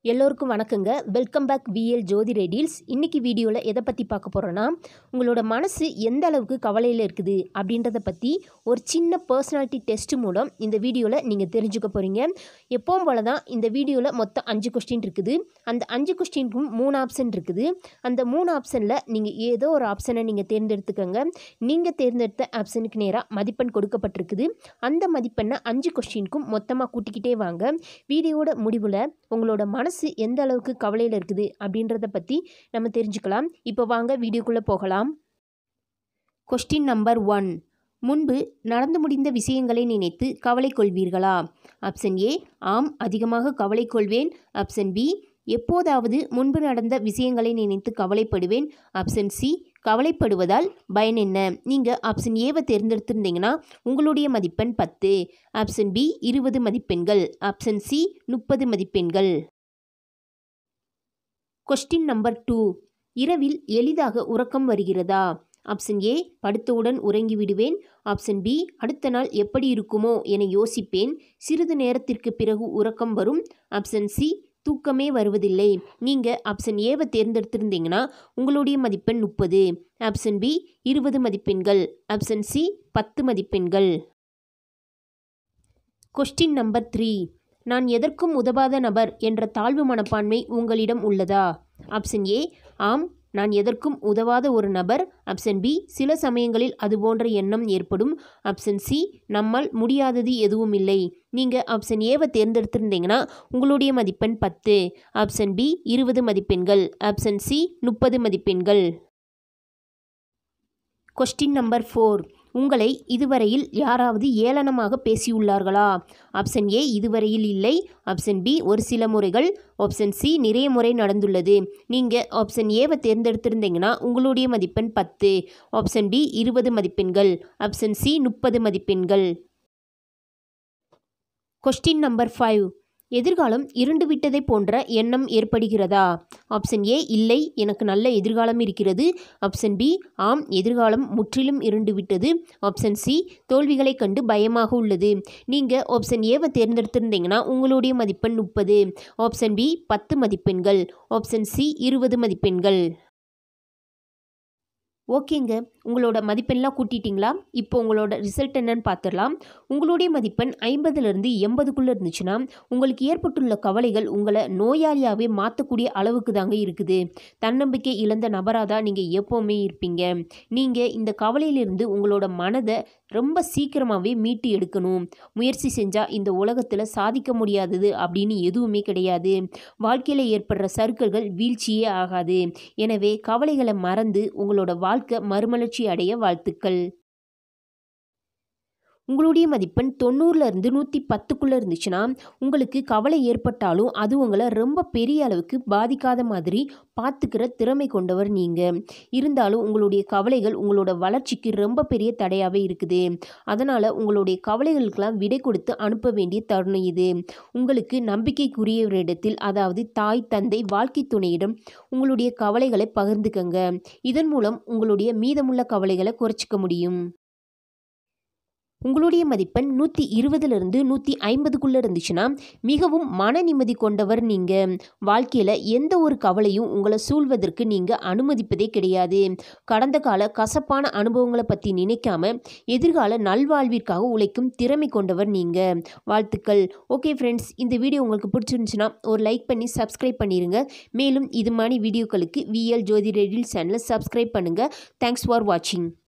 எல்லோருக்கும் வணக்கங்க welcome back VL Jothi riddles இன்னைக்கு வீடியோவில் எதை பற்றி பார்க்க போகிறோன்னா உங்களோட மனசு எந்த அளவுக்கு கவலையில் இருக்குது அப்படின்றத பற்றி ஒரு சின்ன பர்சனாலிட்டி டெஸ்ட் மூலம் இந்த வீடியோவில் நீங்கள் தெரிஞ்சுக்க போகிறீங்க எப்பவும் போல தான் இந்த வீடியோவில் மொத்தம் அஞ்சு கொஸ்டின் இருக்குது அந்த அஞ்சு கொஸ்டினுக்கும் மூணு ஆப்ஷன் இருக்குது அந்த மூணு ஆப்ஷனில் நீங்கள் ஏதோ ஒரு ஆப்ஷனை நீங்கள் தேர்ந்தெடுத்துக்கோங்க நீங்கள் தேர்ந்தெடுத்த ஆப்ஷனுக்கு நேராக மதிப்பெண் கொடுக்கப்பட்டிருக்குது அந்த மதிப்பெண்ணை அஞ்சு கொஸ்டினுக்கும் மொத்தமாக கூட்டிக்கிட்டே வாங்க வீடியோட முடிவில் உங்களோட மனசு எந்த அளவுக்கு கவலையில் இருக்குது அப்படின்றத பற்றி நம்ம தெரிஞ்சுக்கலாம் இப்போ வாங்க வீடியோக்குள்ளே போகலாம் கொஸ்டின் நம்பர் ஒன் முன்பு நடந்து முடிந்த விஷயங்களை நினைத்து கவலை கொள்வீர்களா ஆப்ஷன் ஏ ஆம் அதிகமாக கவலை கொள்வேன் ஆப்ஷன் பி எப்போதாவது முன்பு நடந்த விஷயங்களை நினைத்து கவலைப்படுவேன் ஆப்ஷன் சி கவலைப்படுவதால் பயன் என்ன நீங்கள் ஆப்ஷன் ஏவை தேர்ந்தெடுத்திருந்தீங்கன்னா உங்களுடைய மதிப்பெண் பத்து ஆப்ஷன் பி இருபது மதிப்பெண்கள் ஆப்ஷன் சி முப்பது மதிப்பெண்கள் கொஸ்டின் நம்பர் டூ இரவில் எளிதாக உறக்கம் வருகிறதா ஆப்ஷன் ஏ படுத்தவுடன் உறங்கி விடுவேன் ஆப்ஷன் பி அடுத்த நாள் எப்படி இருக்குமோ என யோசிப்பேன் சிறிது நேரத்திற்கு பிறகு உறக்கம் வரும் ஆப்ஷன் சி தூக்கமே வருவதில்லை நீங்கள் ஆப்ஷன் ஏவை தேர்ந்தெடுத்திருந்தீங்கன்னா உங்களுடைய மதிப்பெண் முப்பது ஆப்ஷன் பி இருபது மதிப்பெண்கள் ஆப்ஷன் சி பத்து மதிப்பெண்கள் கொஸ்டின் நம்பர் த்ரீ நான் எதற்கும் உதவாத நபர் என்ற தாழ்வு மனப்பான்மை உங்களிடம் உள்ளதா ஆப்ஷன் ஏ ஆம் நான் எதற்கும் உதவாத ஒரு நபர் ஆப்ஷன் பி சில சமயங்களில் அதுபோன்ற எண்ணம் ஏற்படும் ஆப்ஷன் சி நம்மால் முடியாதது எதுவும் இல்லை நீங்கள் ஆப்ஷன் ஏவை தேர்ந்தெடுத்திருந்தீங்கன்னா உங்களுடைய மதிப்பெண் பத்து ஆப்ஷன் பி இருபது மதிப்பெண்கள் ஆப்ஷன் சி முப்பது மதிப்பெண்கள் கொஸ்டின் நம்பர் ஃபோர் உங்களை இதுவரையில் யாராவது ஏளனமாக பேசியுள்ளார்களா ஆப்ஷன் ஏ இதுவரையில் இல்லை ஆப்ஷன் பி ஒரு சில முறைகள் ஆப்ஷன் சி நிறைய முறை நடந்துள்ளது நீங்கள் ஆப்ஷன் ஏவை தேர்ந்தெடுத்திருந்தீங்கன்னா உங்களுடைய மதிப்பெண் பத்து ஆப்ஷன் பி இருபது மதிப்பெண்கள் ஆப்ஷன் சி முப்பது மதிப்பெண்கள் கொஸ்டின் நம்பர் ஃபைவ் எதிர்காலம் இருண்டு விட்டதை போன்ற எண்ணம் ஏற்படுகிறதா ஆப்ஷன் ஏ இல்லை எனக்கு நல்ல எதிர்காலம் இருக்கிறது ஆப்ஷன் பி ஆம் எதிர்காலம் முற்றிலும் இருண்டு விட்டது ஆப்ஷன் சி தோல்விகளைக் கண்டு பயமாக உள்ளது நீங்கள் ஆப்ஷன் ஏவை தேர்ந்தெடுத்திருந்தீங்கன்னா உங்களுடைய மதிப்பெண் முப்பது ஆப்ஷன் பி பத்து மதிப்பெண்கள் ஆப்ஷன் சி இருபது மதிப்பெண்கள் ஓகேங்க உங்களோட மதிப்பெண்லாம் கூட்டிட்டிங்களா இப்போ உங்களோட ரிசல்ட் என்னன்னு பார்த்துடலாம் உங்களுடைய மதிப்பெண் ஐம்பதுலேருந்து எண்பதுக்குள்ளே இருந்துச்சுன்னா உங்களுக்கு ஏற்பட்டுள்ள கவலைகள் உங்களை நோயாளியாகவே மாற்றக்கூடிய அளவுக்கு தாங்க இருக்குது தன்னம்பிக்கை இழந்த நபராக தான் நீங்கள் எப்போவுமே இருப்பீங்க நீங்கள் இந்த கவலையிலிருந்து உங்களோட மனதை ரொம்ப சீக்கிரமாகவே மீட்டு எடுக்கணும் முயற்சி செஞ்சால் இந்த உலகத்தில் சாதிக்க முடியாதது அப்படின்னு எதுவுமே கிடையாது வாழ்க்கையில் ஏற்படுற சறுக்கல்கள் வீழ்ச்சியே ஆகாது எனவே கவலைகளை மறந்து உங்களோட வாழ்க்கை மறுமலர்ச்சி அடைய வாழ்த்துக்கள் உங்களுடைய மதிப்பெண் தொண்ணூறுலேருந்து நூற்றி பத்துக்குள்ளே இருந்துச்சுன்னா உங்களுக்கு கவலை ஏற்பட்டாலும் அது உங்களை ரொம்ப பெரிய அளவுக்கு பாதிக்காத மாதிரி பார்த்துக்கிற திறமை கொண்டவர் நீங்கள் இருந்தாலும் உங்களுடைய கவலைகள் உங்களோட வளர்ச்சிக்கு ரொம்ப பெரிய தடையாகவே இருக்குது அதனால் உங்களுடைய கவலைகளுக்கெல்லாம் விடை கொடுத்து அனுப்ப வேண்டிய தருணம் இது உங்களுக்கு நம்பிக்கைக்குரியவரிடத்தில் அதாவது தாய் தந்தை வாழ்க்கை துணையிடம் உங்களுடைய கவலைகளை பகிர்ந்துக்கங்க இதன் மூலம் உங்களுடைய மீதமுள்ள கவலைகளை குறைச்சிக்க முடியும் உங்களுடைய மதிப்பெண் நூற்றி இருபதுலேருந்து நூற்றி ஐம்பதுக்குள்ளே இருந்துச்சுன்னா மிகவும் மன நிம்மதி கொண்டவர் நீங்கள் வாழ்க்கையில் எந்த ஒரு கவலையும் உங்களை சூழ்வதற்கு நீங்கள் அனுமதிப்பதே கிடையாது கடந்த கால கசப்பான அனுபவங்களை பற்றி நினைக்காம எதிர்கால நல்வாழ்விற்காக உழைக்கும் திறமை கொண்டவர் நீங்கள் வாழ்த்துக்கள் ஓகே ஃப்ரெண்ட்ஸ் இந்த வீடியோ உங்களுக்கு பிடிச்சிருந்துச்சுன்னா ஒரு லைக் பண்ணி சப்ஸ்கிரைப் பண்ணிடுங்க மேலும் இது மாதிரி வீடியோக்களுக்கு விஎல் ஜோதி ரெடில் சேனலை சப்ஸ்கிரைப் பண்ணுங்கள் தேங்க்ஸ் ஃபார் வாட்சிங்